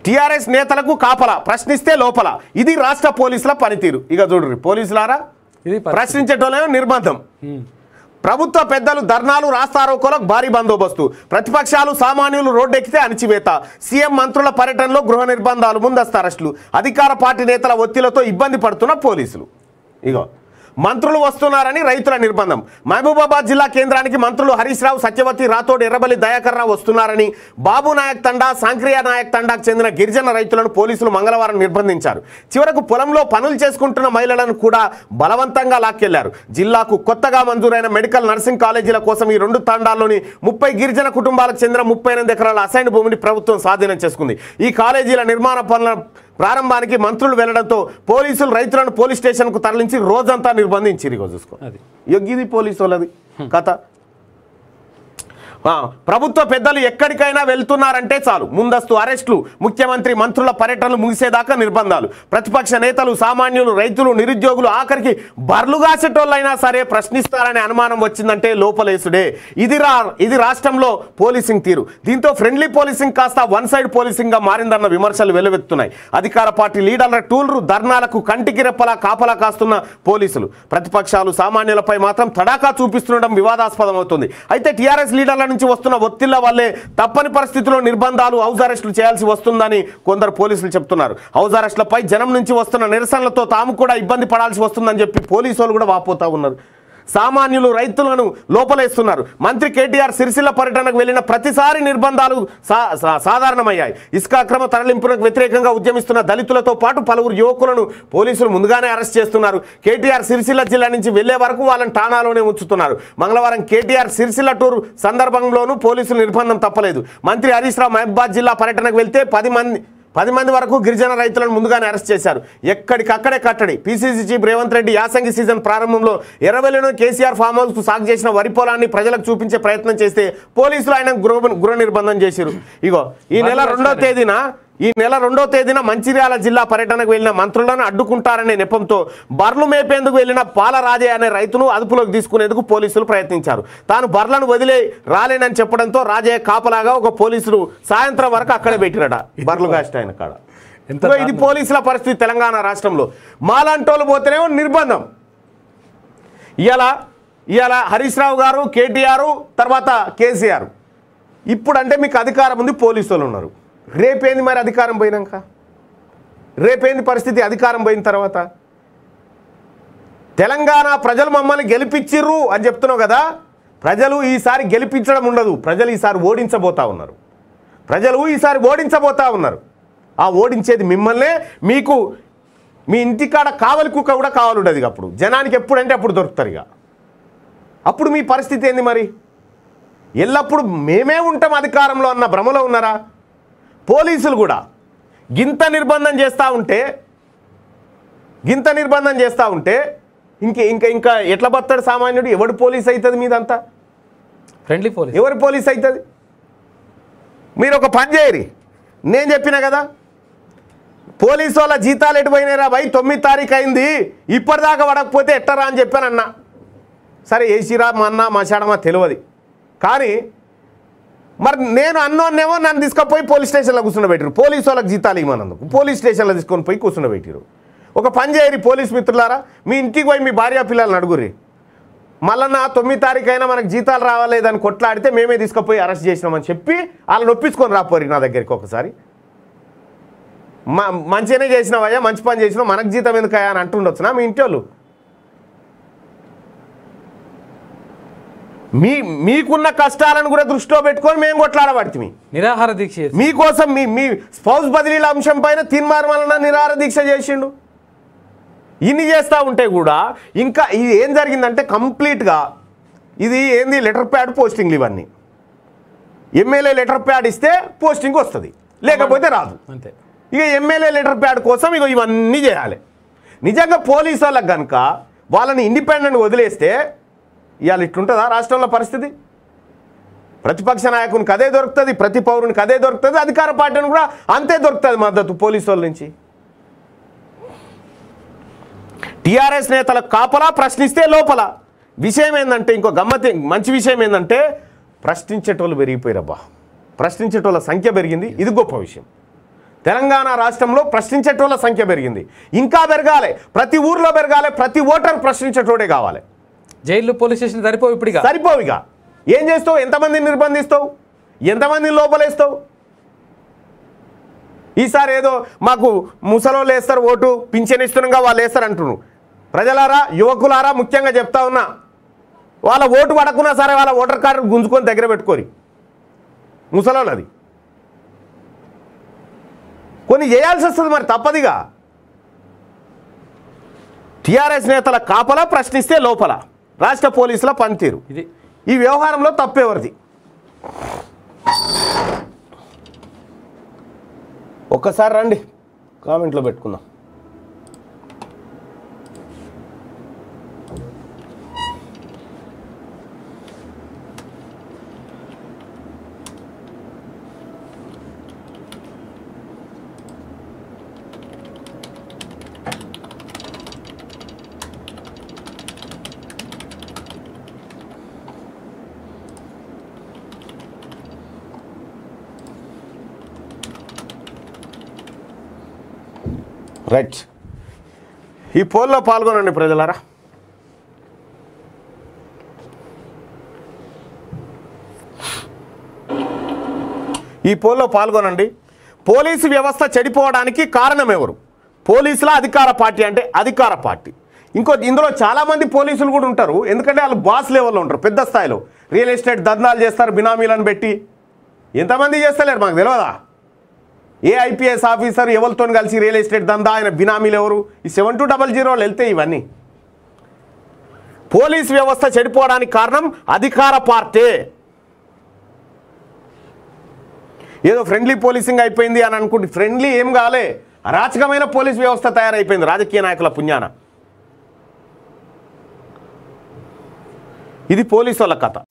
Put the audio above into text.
TRS నేతలకు కాపల ప్రశ్నిస్తే లోపల ఇది రాష్ట్ర పోలీసుల పనితీరు ఇక చూడండి పోలీసులారా ఇది పరిస్థితి. ప్రశ్నించటంలో నిర్బంధం ఉమ్. ప్రభుత్వ పెద్దలు ధర్నాలు రాస్తారోకోలకు భారీ బందోబస్తు ప్రతిపక్షాలు సామాన్యులు రోడ్డెక్కితే అణిచివేత సీఎం మంత్రుల పర్యటనలో గృహ నిర్బంధాలు ముందస్తు అరెస్టులు అధికార పార్టీ నేతల ఒత్తిళ్లతో ఇబ్బంది పడుతున్న పోలీసులు ఇగో మంత్రులు వస్తున్నారని రైతుల నిర్బంధం మహబూబాబాద్ జిల్లా కేంద్రానికి మంత్రులు హరీష్ రావు సత్యవతి రాథోడ్ ఎర్రబల్లి దయాకర్ రావు వస్తున్నారని బాబు నాయక్ తండా సాంక్రియ నాయక్ తండాకు చెందిన గిరిజన రైతులను పోలీసులు మంగళవారం నిర్బంధించారు చివరకు పొలంలో పనులు చేసుకుంటున్న మహిళలను కూడా బలవంతంగా లాక్కెళ్లారు జిల్లాకు కొత్తగా మంజూరైన మెడికల్ నర్సింగ్ కాలేజీల కోసం ఈ రెండు తండాల్లోని ముప్పై గిరిజన కుటుంబాలకు చెందిన ముప్పై ఎనిమిది ఎకరాల అసైన్ భూమిని ప్రభుత్వం స్వాధీనం చేసుకుంది ఈ కాలేజీల నిర్మాణ పనుల ప్రారంభానికి మంత్రులు వెళ్లడంతో పోలీసులు రైతులను పోలీస్ స్టేషన్కు తరలించి రోజంతా నిర్బంధించి ఇగో చూసుకో అది ఇది పోలీసు వాళ్ళది కథ ఆ, ప్రభుత్వ పెద్దలు ఎక్కడికైనా వెళ్తున్నారంటే చాలు ముందస్తు అరెస్టులు ముఖ్యమంత్రి మంత్రుల పర్యటనలు ముగిసేదాకా నిర్బంధాలు ప్రతిపక్ష నేతలు సామాన్యులు రైతులు నిరుద్యోగులు ఆఖరికి బర్లుగాసేటోళ్ళైనా సరే ప్రశ్నిస్తారనే అనుమానం వచ్చిందంటే లోపలేసుడే ఇది రా ఇది రాష్ట్రంలో పోలీసింగ్ తీరు దీంతో ఫ్రెండ్లీ పోలీసింగ్ కాస్త వన్ సైడ్ పోలీసింగ్ గా మారిందన్న విమర్శలు వెలువెత్తున్నాయి అధికార పార్టీ లీడర్ల టూల్లు ధర్నాలకు కంటికి రెప్పలా కాపలా కాస్తున్న పోలీసులు ప్రతిపక్షాలు సామాన్యులపై మాత్రం తడాకా చూపిస్తుండడం వివాదాస్పదం అవుతుంది అయితే టీఆర్ఎస్ లీడర్ల నుంచి వస్తున్న ఒత్తిళ్ల వల్లే తప్పని పరిస్థితుల్లో నిర్బంధాలు హౌస్ అరెస్టులు చేయాల్సి వస్తుందని కొందరు పోలీసులు చెప్తున్నారు హౌస్ అరెస్టులపై జనం నుంచి వస్తున్న నిరసనలతో తాము కూడా ఇబ్బంది పడాల్సి వస్తుందని చెప్పి పోలీసు వాళ్ళు కూడా వాపోతా ఉన్నారు సామాన్యులు రైతులను లోపలేస్తున్నారు మంత్రి కేటీఆర్ సిరిసిల్ల పర్యటనకు వెళ్లిన ప్రతిసారి నిర్బంధాలు సా- సా- సాధారణమయ్యాయి ఇసుక అక్రమ తరలింపులకు వ్యతిరేకంగా ఉద్యమిస్తున్న దళితులతో పాటు పలువురు యువకులను పోలీసులు ముందుగానే అరెస్ట్ చేస్తున్నారు కేటీఆర్ సిరిసిల్ల జిల్లా నుంచి వెళ్లే వరకు వాళ్ళని ఠాణాలోనే ఉంచుతున్నారు మంగళవారం కేటీఆర్ సిరిసిల్ల టూర్ సందర్భంలోనూ పోలీసులు నిర్బంధం తప్పలేదు మంత్రి హరీష్ రావు మహబూబాద్ జిల్లా పర్యటనకు వెళ్తే పది మంది పది మంది వరకు గిరిజన రైతులను ముందుగానే అరెస్ట్ చేశారు ఎక్కడికక్కడే కట్టడి పీసీసీ చీఫ్ రేవంత్ రెడ్డి యాసంగి సీజన్ ప్రారంభంలో ఎర్రవెల్లిలో కేసీఆర్ ఫామ్ హౌస్ కు సాగు చేసిన వరి పొలాన్ని ప్రజలకు చూపించే ప్రయత్నం చేస్తే పోలీసులు ఆయన గృహ గృహ నిర్బంధం చేశారు ఇగో ఈ నెల రెండో తేదీన ఈ నెల రెండో తేదీన మంచిర్యాల జిల్లా పర్యటనకు వెళ్లిన మంత్రులను అడ్డుకుంటారనే నెపంతో బర్లు మేపేందుకు వెళ్లిన పాలరాజే అనే రైతును అదుపులోకి తీసుకునేందుకు పోలీసులు ప్రయత్నించారు తాను బర్లను వదిలే రాలేనని చెప్పడంతో రాజయ్య కాపలాగా ఒక పోలీసులు సాయంత్రం వరకు అక్కడే పెట్టిరట బర్లు కాస్ట్ ఆయన కాడ ఎంత ఇదిగో ఇది పోలీసుల పరిస్థితి తెలంగాణ రాష్ట్రంలో మాలాంటోళ్ళు పోతేనేమో నిర్బంధం ఇవాళ ఇవాళ హరీష్ రావు గారు కేటీఆర్ తర్వాత కేసీఆర్ ఇప్పుడు అంటే మీకు అధికారం ఉంది పోలీసు వాళ్ళు ఉన్నారు రేపేంది మరి అధికారం పోయినాక రేపేంది పరిస్థితి అధికారం పోయిన తర్వాత తెలంగాణ ప్రజలు మమ్మల్ని గెలిపించిర్రు అని చెప్తున్నావు కదా ప్రజలు ఈసారి గెలిపించడం ఉండదు ప్రజలు ఈసారి ఓడించబోతా ఉన్నారు ప్రజలు ఈసారి ఓడించబోతా ఉన్నారు ఆ ఓడించేది మిమ్మల్నే మీకు మీ ఇంటికాడ కావలి కుక్క కూడా కావాలుండదు ఇక అప్పుడు జనానికి ఎప్పుడంటే అప్పుడు దొరుకుతారు ఇక అప్పుడు మీ పరిస్థితి ఏంది మరి ఎల్లప్పుడు మేమే ఉంటాం అధికారంలో అన్న భ్రమలో ఉన్నారా పోలీసులు కూడా గింత నిర్బంధం చేస్తూ ఉంటే గింత నిర్బంధం చేస్తూ ఉంటే ఇంక ఇంకా ఇంకా ఎట్లా బతాడు సామాన్యుడు ఎవడు పోలీస్ అవుతుంది మీదంతా ఫ్రెండ్లీ పోలీస్ ఎవరు పోలీస్ అవుతుంది మీరు ఒక పని చేయరి నేను చెప్పిన కదా పోలీసు వాళ్ళ జీతాలు ఎటు పోయినారా భయ్ తొమ్మిది తారీఖు అయింది ఇప్పటిదాకా పడకపోతే ఎట్టరా అని చెప్పాను అన్న సరే ఏసీరా మా అన్న మా చెడమా తెలియదు కానీ మరి నేను అన్నోన్నేమో నన్ను తీసుకుపోయి పోలీస్ స్టేషన్లో కూర్చుండబెట్టారు పోలీసు వాళ్ళకి జీతాలు ఇవ్వనందుకు పోలీస్ స్టేషన్లో తీసుకొని పోయి కూర్చుండబెట్టారు ఒక పని చేయరి పోలీస్ మిత్రులారా మీ ఇంటికి పోయి మీ భార్య పిల్లల్ని అడుగురి మళ్ళా తొమ్మిది తారీఖు అయినా మనకు జీతాలు రావాలేదని కొట్లాడితే మేమే తీసుకుపోయి అరెస్ట్ చేసినామని చెప్పి వాళ్ళని ఒప్పించుకొని రాపోరి నా దగ్గరికి ఒకసారి మ- మంచిగానే చేసినావయ్యా మంచి పని చేసినావు మనకు జీతం ఎందుకయ్యా అని అంటుండొచ్చునా మీ ఇంటి వాళ్ళు మీ మీకున్న కష్టాలను కూడా దృష్టిలో పెట్టుకొని మేము కొట్లాడబడుతుంది నిరాహార దీక్ష చేసి మీకోసం మీ మీ స్పౌస్ బదిలీల అంశం పైన తీర్మానం వలన నిరార దీక్ష చేసిండు ఇన్ని చేస్తూ ఉంటే కూడా ఇంకా ఇది ఏం జరిగిందంటే కంప్లీట్గా ఇది ఏంది లెటర్ ప్యాడ్ పోస్టింగ్లు ఇవన్నీ ఎమ్మెల్యే లెటర్ ప్యాడ్ ఇస్తే పోస్టింగ్ వస్తుంది లేకపోతే రాదు అంతే ఇక ఎమ్మెల్యే లెటర్ ప్యాడ్ కోసం ఇక ఇవన్నీ చేయాలి నిజంగా పోలీసు వాళ్ళకి కనుక వాళ్ళని ఇండిపెండెంట్ వదిలేస్తే ఇవాళ ఇట్లుంటుందా రాష్ట్రంలో పరిస్థితి ప్రతిపక్ష నాయకునికి అదే దొరుకుతుంది ప్రతి పౌరునికి అదే దొరుకుతుంది అధికార పార్టీని కూడా అంతే దొరుకుతుంది మద్దతు పోలీసు వాళ్ళ నుంచి టీఆర్ఎస్ నేతలకు కాపలా ప్రశ్నిస్తే లోపల విషయం ఏంటంటే ఇంకో గమ్మతి మంచి విషయం ఏంటంటే ప్రశ్నించేటోళ్ళు పెరిగిపోయారబ్బా ప్రశ్నించేటోళ్ళ సంఖ్య పెరిగింది ఇది గొప్ప విషయం తెలంగాణ రాష్ట్రంలో ప్రశ్నించేటోళ్ళ సంఖ్య పెరిగింది ఇంకా పెరగాలి ప్రతి ఊర్లో పెరగాలి ప్రతి ఓటర్ ప్రశ్నించేటోడే కావాలి జైలు పోలీస్ స్టేషన్ సరిపోవు ఇప్పుడుగా సరిపోవిగా ఏం చేస్తావు ఎంతమందిని నిర్బంధిస్తావు ఎంతమందిని లోపలేస్తావు ఈసారి ఏదో మాకు ముసలోళ్ళు వేస్తారు ఓటు పింఛన్ ఇస్తున్నాగా వాళ్ళు వేస్తారు అంటున్నారు ప్రజలారా యువకులారా ముఖ్యంగా చెప్తా ఉన్నా వాళ్ళ ఓటు పడకున్నా సరే వాళ్ళ ఓటర్ కార్డు గుంజుకొని దగ్గర పెట్టుకోరి ముసలోళ్ళది కొన్ని చేయాల్సి వస్తుంది మరి తప్పదిగా టీఆర్ఎస్ నేతల కాపలా ప్రశ్నిస్తే లోపల రాష్ట్ర పోలీసుల పనితీరు ఇది ఈ వ్యవహారంలో తప్పెవరిది ఒక్కసారి రండి కామెంట్లో పెట్టుకుందాం రైట్ ఈ పోల్లో పాల్గొనండి ప్రజలారా ఈ పోల్లో పాల్గొనండి పోలీసు వ్యవస్థ చెడిపోవడానికి కారణం ఎవరు పోలీసుల అధికార పార్టీ అంటే అధికార పార్టీ ఇంకో ఇందులో చాలామంది పోలీసులు కూడా ఉంటారు ఎందుకంటే వాళ్ళు బాస్ లెవెల్లో ఉంటారు పెద్ద స్థాయిలో రియల్ ఎస్టేట్ దందాలు చేస్తారు బినామీలను పెట్టి ఎంతమంది చేస్తలేరు మాకు తెలియదా ఏ ఐపీఎస్ ఆఫీసర్ ఎవరితో కలిసి రియల్ ఎస్టేట్ దందా ఆయన బినామీలు ఎవరు ఈ సెవెన్ టూ డబల్ జీరోలు వెళ్తే ఇవన్నీ పోలీస్ వ్యవస్థ చెడిపోవడానికి కారణం అధికార పార్టీ ఏదో ఫ్రెండ్లీ పోలీసింగ్ అయిపోయింది అని అనుకుంటే ఫ్రెండ్లీ ఏం కాలే అరాచకమైన పోలీస్ వ్యవస్థ తయారైపోయింది రాజకీయ నాయకుల పుణ్యాన ఇది పోలీసు వాళ్ళ కథ